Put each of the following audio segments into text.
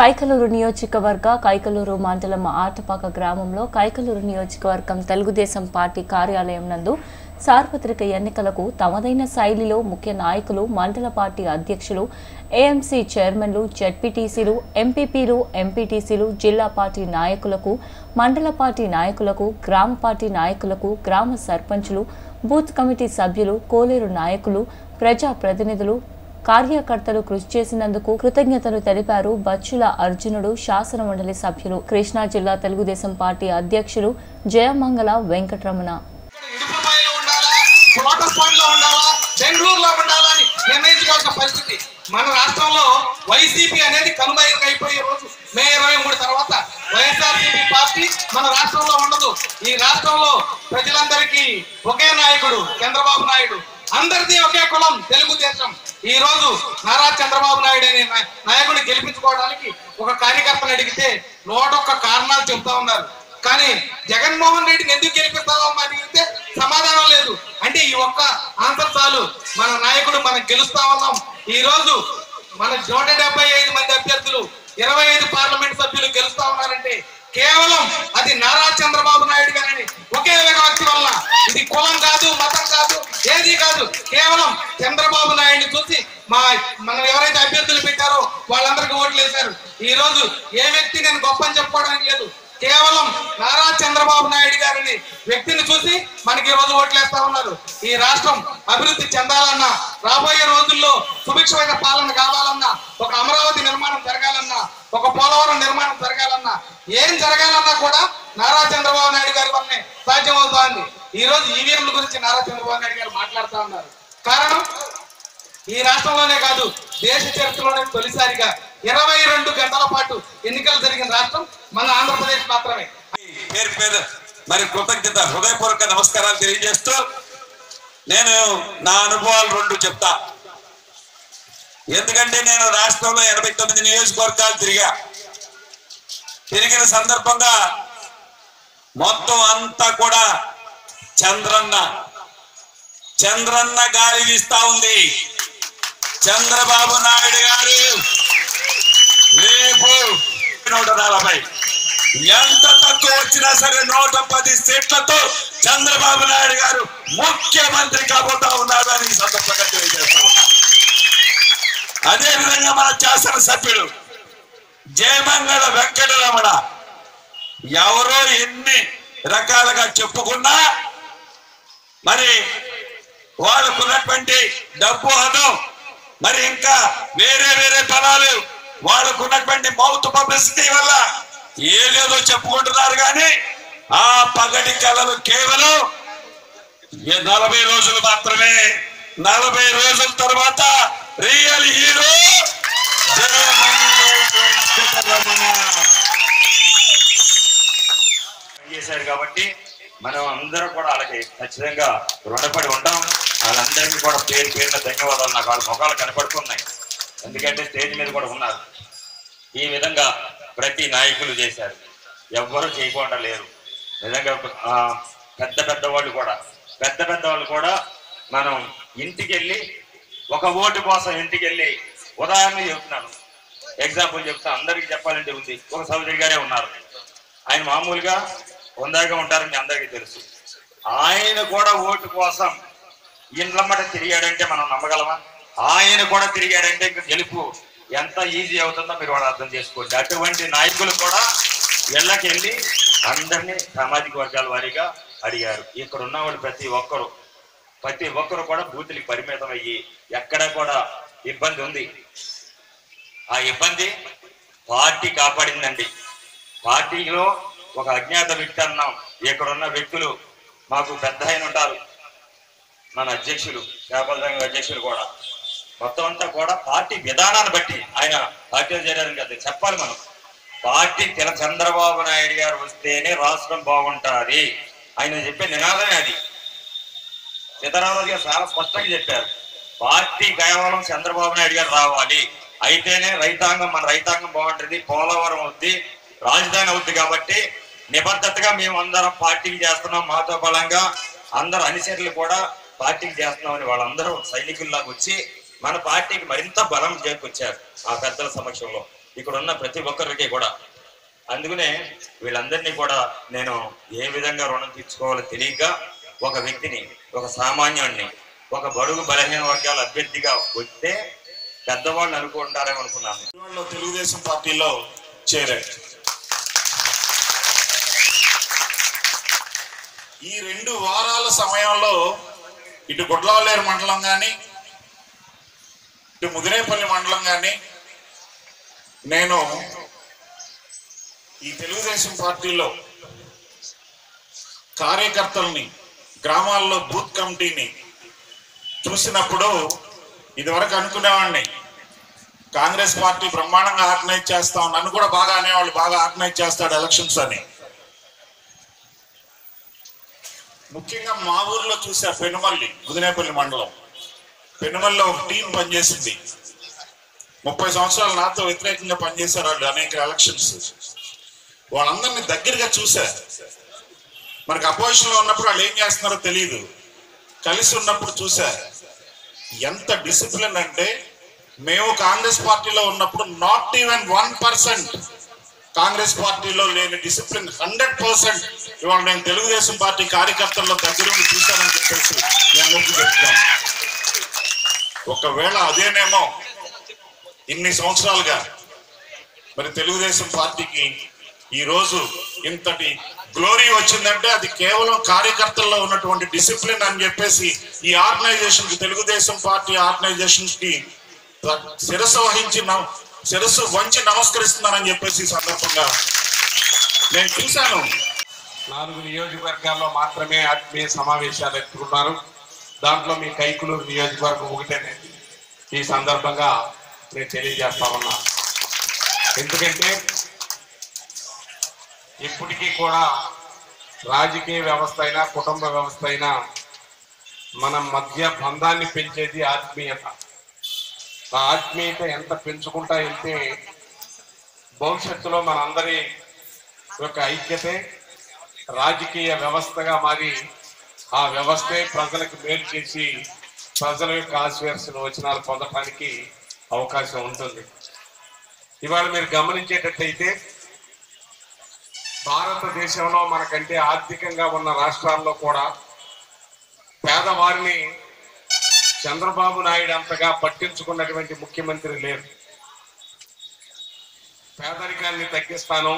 కైకలూరు నియోజకవర్గ కైకలూరు మండలం ఆటపాక గ్రామంలో కైకలూరు నియోజకవర్గం తెలుగుదేశం పార్టీ కార్యాలయం నందు సార్వత్రిక ఎన్నికలకు తమదైన శైలిలో ముఖ్య నాయకులు మండల పార్టీ అధ్యక్షులు ఏఎంసీ చైర్మన్లు జడ్పీటీసీలు ఎంపీపీలు ఎంపీటీసీలు జిల్లా పార్టీ నాయకులకు మండల పార్టీ నాయకులకు గ్రామ పార్టీ నాయకులకు గ్రామ సర్పంచులు బూత్ కమిటీ సభ్యులు కోలేరు నాయకులు ప్రజా ప్రతినిధులు కార్యకర్తలు కృషి చేసినందుకు కృతజ్ఞతలు తెలిపారు బచ్చుల అర్జునుడు శాసన మండలి సభ్యులు కృష్ణా జిల్లా తెలుగుదేశం పార్టీ అధ్యక్షులు జయమంగళ వెంకటరమణ ఇడుపుపాయలో ఉండాలా లోటస్ పాయింట్ లో ఉండాలా బెంగళూరులో ఉండాలా అని నిర్ణయించుకోవాల్సిన పరిస్థితి మన రాష్ట్రంలో వైసీపీ అనేది కనుమరుగు అయిపోయే రోజు మే ఇరవై మూడు తర్వాత వైఎస్ఆర్సీపీ పార్టీ మన రాష్ట్రంలో ఉండదు ఈ రాష్ట్రంలో ప్రజలందరికీ ఒకే నాయకుడు చంద్రబాబు నాయుడు అందరిది ఒకే కులం తెలుగుదేశం ఈ రోజు నారా చంద్రబాబు నాయుడు అనే నా- నాయకుడిని గెలిపించుకోవడానికి ఒక కార్యకర్తను అడిగితే నూటొక్క కారణాలు చెప్తా ఉన్నారు కానీ జగన్మోహన్ రెడ్డిని ఎందుకు గెలిపిస్తావమ్మా అని అడిగితే సమాధానం లేదు అంటే ఈ ఒక్క ఆన్సర్ చాలు మన నాయకుడు మనం గెలుస్తా ఉన్నాం ఈ రోజు మన నూట డెబ్బై ఐదు మంది అభ్యర్థులు ఇరవై ఐదు పార్లమెంట్ సభ్యులు గెలుస్తా ఉన్నారంటే కేవలం అది నారా చంద్రబాబు నాయుడు గారని ఒకే ఒక వ్యక్తి వల్ల ఇది కులం కాదు మతం కాదు ఏది కాదు కేవలం చంద్రబాబు నాయుడిని చూసి మా మనం ఎవరైతే అభ్యర్థులు పెట్టారో వాళ్ళందరికీ ఓట్లు వేశారు ఈ రోజు ఏ వ్యక్తి నేను గొప్ప అని చెప్పుకోవడానికి లేదు కేవలం నారా చంద్రబాబు నాయుడు గారిని వ్యక్తిని చూసి మనకి ఈ రోజు ఓట్లేస్తా ఉన్నారు ఈ రాష్ట్రం అభివృద్ధి చెందాలన్నా రాబోయే రోజుల్లో సుభిక్షమైన పాలన కావాలన్నా ఒక అమరావతి నిర్మాణం జరగాలన్నా ఒక పోలవరం నిర్మాణం జరగాలన్నా ఏం జరగాలన్నా కూడా నారా చంద్రబాబు నాయుడు గారి వల్లనే సాధ్యం అవుతోంది ఈ రోజు ఈవీఎంల గురించి నారా చంద్రబాబు నాయుడు గారు మాట్లాడుతూ ఉన్నారు కారణం ఈ రాష్ట్రంలోనే కాదు దేశ చరిత్రలోనే తొలిసారిగా ఇరవై రెండు గంటల పాటు ఎన్నికలు జరిగిన రాష్ట్రం మన ఆంధ్రప్రదేశ్ మాత్రమే పేరు పేరు మరి కృతజ్ఞత హృదయపూర్వక నమస్కారాలు తెలియజేస్తూ నేను నా అనుభవాలు రెండు చెప్తా ఎందుకంటే నేను రాష్ట్రంలో ఎనభై తొమ్మిది నియోజకవర్గాలు తిరిగా తిరిగిన సందర్భంగా మొత్తం అంతా కూడా చంద్రన్న చంద్రన్న గాలి వీస్తా ఉంది చంద్రబాబు నాయుడు గారు రేపు నూట నలభై ఎంత తక్కువ వచ్చినా సరే నూట పది సీట్లతో చంద్రబాబు నాయుడు గారు ముఖ్యమంత్రి కాబోతా ఉన్నారు అని ఈ సందర్భంగా తెలియజేస్తా ఉన్నా అదే విధంగా మన శాసనసభ్యుడు జయమంగళ వెంకటరమణ ఎవరో ఎన్ని రకాలుగా చెప్పుకున్నా మరి వాళ్ళకున్నటువంటి డబ్బు అను మరి ఇంకా వేరే వేరే బలాలు వాళ్ళకున్నటువంటి మౌత్ పబ్లిసిటీ వల్ల ఏదేదో చెప్పుకుంటున్నారు కానీ ఆ పగటి కళలు కేవలం ఏ నలభై రోజులు మాత్రమే నలభై రోజుల తర్వాత రియల్ హీరో చేశారు కాబట్టి మనం అందరం కూడా వాళ్ళకి ఖచ్చితంగా రుణపడి ఉంటాం వాళ్ళందరికీ కూడా పేరు పేరున ధన్యవాదాలు నాకు వాళ్ళ ముఖాలు కనపడుతున్నాయి ఎందుకంటే స్టేజ్ మీద కూడా ఉన్నారు ఈ విధంగా ప్రతి నాయకులు చేశారు ఎవ్వరూ చేయకుండా లేరు నిజంగా ఆ, పెద్ద పెద్ద వాళ్ళు కూడా పెద్ద పెద్ద వాళ్ళు కూడా మనం ఇంటికి వెళ్ళి ఒక ఓటు కోసం ఇంటికి వెళ్ళి ఉదాహరణ చెప్తున్నాను ఎగ్జాంపుల్ చెప్తా అందరికి చెప్పాలంటే ఉంది ఒక చౌదరి గారే ఉన్నారు ఆయన మామూలుగా హుందాగా ఉంటారని మీ అందరికీ తెలుసు ఆయన కూడా ఓటు కోసం ఇండ్లమ్మట తిరిగాడంటే మనం నమ్మగలమా ఆయన కూడా తిరిగాడంటే ఇంకా గెలుపు ఎంత ఈజీ అవుతుందో మీరు వాళ్ళు అర్థం చేసుకోండి అటువంటి నాయకులు కూడా ఇళ్ళకి వెళ్ళి అందరినీ సామాజిక వర్గాల వారీగా అడిగారు ఇక్కడ ఉన్న వాళ్ళు ప్రతి ఒక్కరు ప్రతి ఒక్కరు కూడా బూతులకి పరిమితం అయ్యి ఎక్కడ కూడా ఇబ్బంది ఉంది ఆ ఇబ్బంది పార్టీ కాపాడిందండి పార్టీలో ఒక అజ్ఞాత వ్యక్తి అన్నాం ఇక్కడ ఉన్న వ్యక్తులు మాకు పెద్ద ఆయన ఉంటారు మన అధ్యక్షులు చేపల సంఘం అధ్యక్షులు కూడా మొత్తం అంతా కూడా పార్టీ విధానాన్ని బట్టి ఆయన పార్టీలో చేరారని కదా చెప్పాలి మనం పార్టీ తెల చంద్రబాబు నాయుడు గారు వస్తేనే రాష్ట్రం బాగుంటుంది ఆయన చెప్పే నినాదమే అది సీతారామరాజు గారు చాలా స్పష్టంగా చెప్పారు పార్టీ కేవలం చంద్రబాబు నాయుడు గారు రావాలి అయితేనే రైతాంగం మన రైతాంగం బాగుంటుంది పోలవరం అవుద్ది రాజధాని అవుద్ది కాబట్టి నిబద్ధతగా మేము అందరం పార్టీకి చేస్తున్నాం మాతో బలంగా అందరు అనుచరులు కూడా పార్టీకి చేస్తున్నామని వాళ్ళందరూ సైనికుల్లాగా వచ్చి మన పార్టీకి మరింత బలం చేకూర్చారు ఆ పెద్దల సమక్షంలో ఇక్కడ ఉన్న ప్రతి ఒక్కరికి కూడా అందుకనే వీళ్ళందరినీ కూడా నేను ఏ విధంగా రుణం తీర్చుకోవాలో తెలియక ఒక వ్యక్తిని ఒక సామాన్యుడిని ఒక బడుగు బలహీన వర్గాల అభ్యర్థిగా వస్తే పెద్దవాళ్ళు అనుకుంటారేమో అనుకున్నాను విజయవాడలో తెలుగుదేశం పార్టీలో చేరాడు ఈ రెండు వారాల సమయంలో ఇటు గుడ్లవల్లేరు మండలం కానీ ఇటు ముదిరేపల్లి మండలం కానీ నేను ఈ తెలుగుదేశం పార్టీలో కార్యకర్తల్ని గ్రామాల్లో బూత్ కమిటీని చూసినప్పుడు ఇదివరకు అనుకునేవాడిని కాంగ్రెస్ పార్టీ బ్రహ్మాండంగా ఆర్గనైజ్ చేస్తాం నన్ను కూడా బాగా అనేవాళ్ళు బాగా ఆర్గనైజ్ చేస్తాడు ఎలక్షన్స్ అని ముఖ్యంగా మా ఊర్లో చూసా పెనుమల్లి ముదినేపల్లి మండలం పెనుమల్లో ఒక టీం పనిచేసింది ముప్పై సంవత్సరాలు నాతో వ్యతిరేకంగా పనిచేశారు వాళ్ళు అనేక ఎలక్షన్స్ వాళ్ళందరినీ దగ్గరగా చూసా మనకి అపోజిషన్ లో ఉన్నప్పుడు వాళ్ళు ఏం చేస్తున్నారో తెలియదు కలిసి ఉన్నప్పుడు చూసా ఎంత డిసిప్లిన్ అంటే మేము కాంగ్రెస్ పార్టీలో ఉన్నప్పుడు not even one percent Congress పార్టీలో లేని డిసిప్లిన్ హండ్రెడ్ పర్సెంట్ ఇవాళ నేను తెలుగుదేశం పార్టీ కార్యకర్తల్లో దగ్గరుండి చూశానని చెప్పేసి నేను అందరికీ చెప్తున్నాను ఒకవేళ అదేనేమో ఇన్ని సంవత్సరాలుగా మరి తెలుగుదేశం పార్టీకి ఈ రోజు ఇంతటి గ్లోరీ వచ్చిందంటే అది కేవలం కార్యకర్తల్లో ఉన్నటువంటి డిసిప్లిన్ అని చెప్పేసి ఈ ఆర్గనైజేషన్ కి తెలుగుదేశం పార్టీ ఆర్గనైజేషన్ కి శిరస్సు వహించి నమ- శిరస్సు వంచి నమస్కరిస్తున్నానని చెప్పేసి ఈ సందర్భంగా నేను చూశాను నాలుగు నియోజకవర్గాల్లో మాత్రమే ఆత్మీయ సమావేశాలు ఎత్తుకున్నారు దాంట్లో మీ కైకులూరు నియోజకవర్గం ఒకటేనేది ఈ సందర్భంగా నేను తెలియజేస్తా ఉన్నా ఎందుకంటే ఇప్పటికీ కూడా రాజకీయ వ్యవస్థ అయినా కుటుంబ వ్యవస్థ అయినా మన మధ్య బంధాన్ని పెంచేది ఆత్మీయత ఆ ఆత్మీయత ఎంత పెంచుకుంటా వెళ్తే భవిష్యత్తులో మనందరి యొక్క ఐక్యతే రాజకీయ వ్యవస్థగా మారి ఆ వ్యవస్థే ప్రజలకు మేలు చేసి ప్రజల యొక్క ఆశీర్వసన వచనాలు పొందటానికి అవకాశం ఉంటుంది ఇవాళ మీరు గమనించేటట్టయితే భారతదేశంలో మనకంటే ఆర్థికంగా ఉన్న రాష్ట్రాల్లో కూడా పేదవారిని చంద్రబాబు నాయుడు అంతగా పట్టించుకున్నటువంటి ముఖ్యమంత్రి లేరు పేదరికాన్ని తగ్గిస్తాను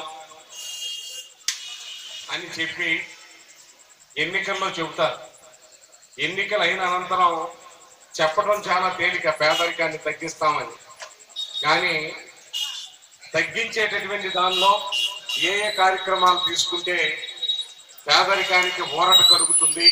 అని చెప్పి ఎన్నికల్లో చెబుతారు ఎన్నికలు అయిన అనంతరం చెప్పడం చాలా తేలిక పేదరికాన్ని తగ్గిస్తామని కానీ తగ్గించేటటువంటి దానిలో ఏ ఏ కార్యక్రమాలు తీసుకుంటే పేదరికానికి ఊరట కలుగుతుంది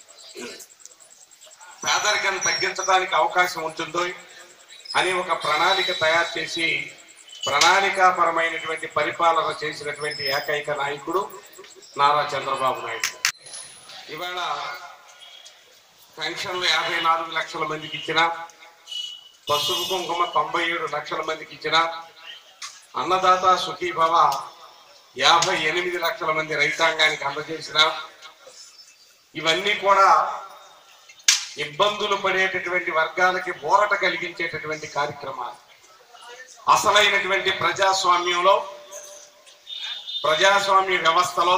పేదరికాన్ని తగ్గించడానికి అవకాశం ఉంటుందో అని ఒక ప్రణాళిక తయారు చేసి ప్రణాళికాపరమైనటువంటి పరిపాలన చేసినటువంటి ఏకైక నాయకుడు నారా చంద్రబాబు నాయుడు ఇవాళ పెన్షన్లు యాభై నాలుగు లక్షల మందికి ఇచ్చిన పసుపు కుంకుమ తొంభై ఏడు లక్షల మందికి ఇచ్చిన అన్నదాత సుఖీభవ యాభై ఎనిమిది లక్షల మంది రైతాంగానికి అందజేసిన ఇవన్నీ కూడా ఇబ్బందులు పడేటటువంటి వర్గాలకి ఊరట కలిగించేటటువంటి కార్యక్రమాలు అసలైనటువంటి ప్రజాస్వామ్యంలో ప్రజాస్వామ్య వ్యవస్థలో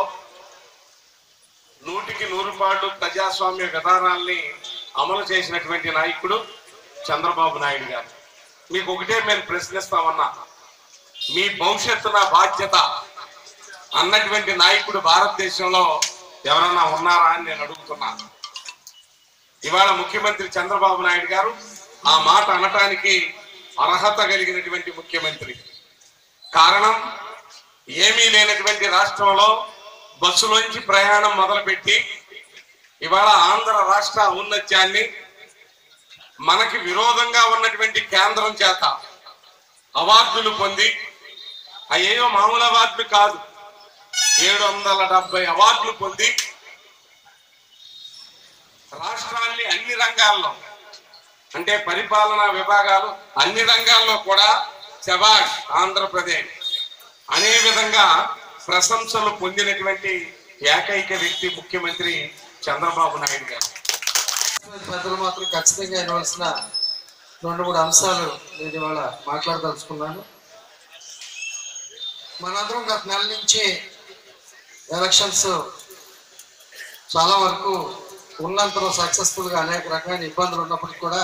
నూటికి నూరు పాళ్ళు ప్రజాస్వామ్య విధానాల్ని అమలు చేసినటువంటి నాయకుడు చంద్రబాబు నాయుడు గారు మీకు ఒకటే మేము ప్రశ్నిస్తామన్నా మీ భవిష్యత్తు నా బాధ్యత అన్నటువంటి నాయకుడు భారతదేశంలో ఎవరన్నా ఉన్నారా అని నేను అడుగుతున్నాను ఇవాళ ముఖ్యమంత్రి చంద్రబాబు నాయుడు గారు ఆ మాట అనటానికి అర్హత కలిగినటువంటి ముఖ్యమంత్రి కారణం ఏమీ లేనటువంటి రాష్ట్రంలో బస్సులోంచి ప్రయాణం మొదలుపెట్టి ఇవాళ ఆంధ్ర రాష్ట్ర ఔన్నత్యాన్ని మనకి విరోధంగా ఉన్నటువంటి కేంద్రం చేత అవార్డులు పొంది అయ్యేయో మామూలు అవార్డులు కాదు ఏడు వందల డెబ్బై అవార్డులు పొంది రాష్ట్రాన్ని అన్ని రంగాల్లో అంటే పరిపాలనా విభాగాలు అన్ని రంగాల్లో కూడా శబాష్ ఆంధ్రప్రదేశ్ అనే విధంగా ప్రశంసలు పొందినటువంటి ఏకైక వ్యక్తి ముఖ్యమంత్రి చంద్రబాబు నాయుడు గారు పెద్దలు మాత్రం ఖచ్చితంగా వినవలసిన రెండు మూడు అంశాలు నేను ఇవాళ మాట్లాడదలుచుకున్నాను మనందరం గత నెల నుంచి ఎలక్షన్స్ చాలా వరకు ఉన్నంతలో సక్సెస్ఫుల్గా అనేక రకమైన ఇబ్బందులు ఉన్నప్పటికీ కూడా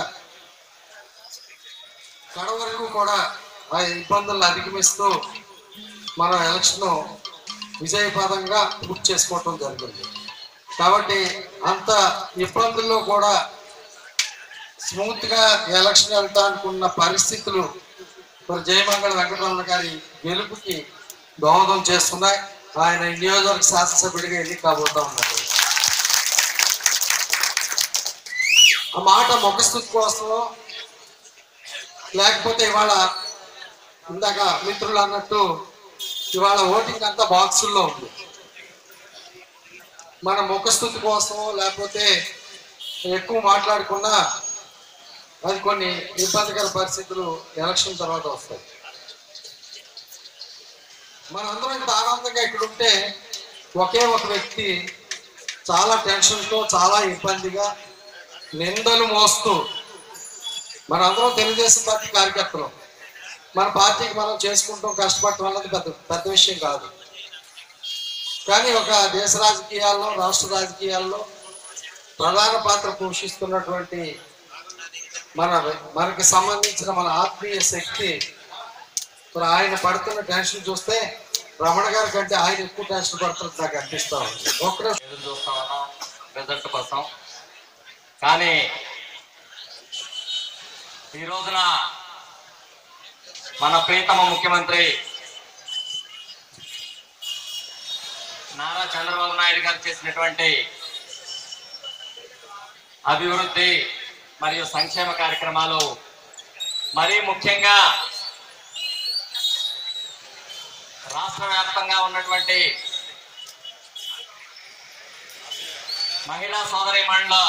కడ వరకు కూడా ఆ ఇబ్బందులను అధిగమిస్తూ మనం ఎలక్షన్ విజయపదంగా పూర్తి చేసుకోవటం జరిగింది కాబట్టి అంత ఇబ్బందుల్లో కూడా స్మూత్ గా ఎలక్షన్ వెళ్తానికి ఉన్న పరిస్థితులు మరి జయమంగళ వెంకటరమణ గారి గెలుపుకి దోహదం చేస్తున్నాయి ఆయన ఈ నియోజకవర్గ శాసనసభ్యుడిగా ఎన్నిక కాబోతా ఉన్నారు ఆ మాట ముఖస్థుతి కోసమో లేకపోతే ఇవాళ ఇందాక మిత్రులు అన్నట్టు ఇవాళ ఓటింగ్ అంతా బాక్సుల్లో ఉంది మన ముఖస్థుతి కోసమో లేకపోతే ఎక్కువ మాట్లాడకుండా అది కొన్ని ఇబ్బందికర పరిస్థితులు ఎలక్షన్ తర్వాత వస్తాయి మనందరం ఇంత ఆనందంగా ఇక్కడ ఉంటే ఒకే ఒక వ్యక్తి చాలా టెన్షన్తో చాలా ఇబ్బందిగా నిందలు మోస్తూ మనందరం తెలుగుదేశం పార్టీ కార్యకర్తలు మన పార్టీకి మనం చేసుకుంటాం కష్టపడటం అన్నది పెద్ద పెద్ద విషయం కాదు కానీ ఒక దేశ రాజకీయాల్లో రాష్ట్ర రాజకీయాల్లో ప్రధాన పాత్ర పోషిస్తున్నటువంటి మన మనకి సంబంధించిన మన ఆత్మీయ శక్తి మరి ఆయన పడుతున్న టెన్షన్ చూస్తే రమణ గారి కంటే ఆయన ఎక్కువ టెన్షన్ పడుతున్నట్టు నాకు అనిపిస్తా ఉంది ఒక్కడే ఎదురు చూస్తా ఉన్నాం రిజల్ట్ కోసం కానీ ఈ రోజున మన ప్రీతమ ముఖ్యమంత్రి నారా చంద్రబాబు నాయుడు గారు చేసినటువంటి అభివృద్ధి మరియు సంక్షేమ కార్యక్రమాలు మరీ ముఖ్యంగా రాష్ట్ర వ్యాప్తంగా ఉన్నటువంటి మహిళా సోదరి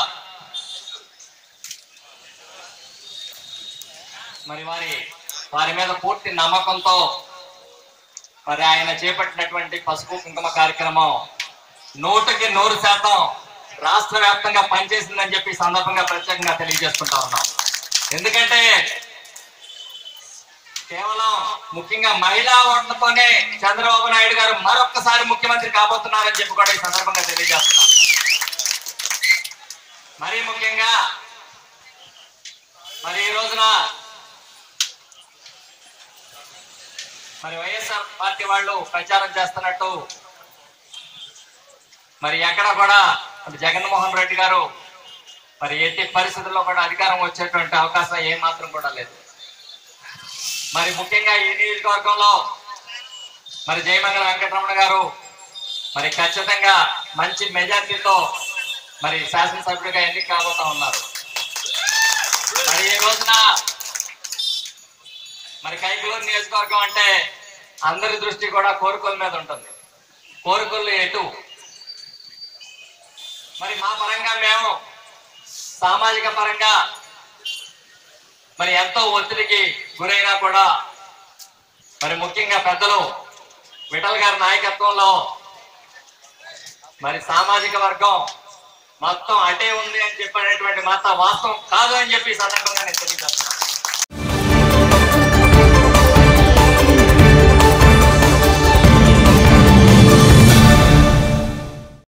మరి వారి వారి మీద పూర్తి నమ్మకంతో మరి ఆయన చేపట్టినటువంటి పసుపు కుంకుమ కార్యక్రమం నూటికి నూరు శాతం రాష్ట్ర వ్యాప్తంగా పనిచేసిందని చెప్పి ఈ సందర్భంగా ప్రత్యేకంగా తెలియజేసుకుంటా ఉన్నాం ఎందుకంటే కేవలం ముఖ్యంగా మహిళా ఓట్లతోనే చంద్రబాబు నాయుడు గారు మరొక్కసారి ముఖ్యమంత్రి కాబోతున్నారని చెప్పి కూడా ఈ సందర్భంగా తెలియజేస్తున్నాం మరీ ముఖ్యంగా మరి ఈ రోజున మరి వైఎస్ఆర్ పార్టీ వాళ్ళు ప్రచారం చేస్తున్నట్టు మరి ఎక్కడ కూడా మరి జగన్మోహన్ రెడ్డి గారు మరి ఎట్టి పరిస్థితుల్లో కూడా అధికారం వచ్చేటువంటి అవకాశం ఏ మాత్రం కూడా లేదు మరి ముఖ్యంగా ఈ నియోజకవర్గంలో మరి జయమంగళ వెంకటరమణ గారు మరి ఖచ్చితంగా మంచి మెజార్టీతో మరి శాసనసభ్యుడిగా ఎన్నిక కాబోతా ఉన్నారు మరి ఈ రోజున మరి కైకలూరు నియోజకవర్గం అంటే అందరి దృష్టి కూడా కోరుకొల మీద ఉంటుంది కోరుకొల్లు ఎటు మరి మా పరంగా మేము సామాజిక పరంగా మరి ఎంతో ఒత్తిడికి గురైనా కూడా మరి ముఖ్యంగా పెద్దలు విఠల్ గారి నాయకత్వంలో మరి సామాజిక వర్గం మొత్తం అటే ఉంది అని చెప్పినటువంటి మాట వాస్తవం కాదు అని చెప్పి ఈ సందర్భంగా నేను తెలియజేస్తున్నాను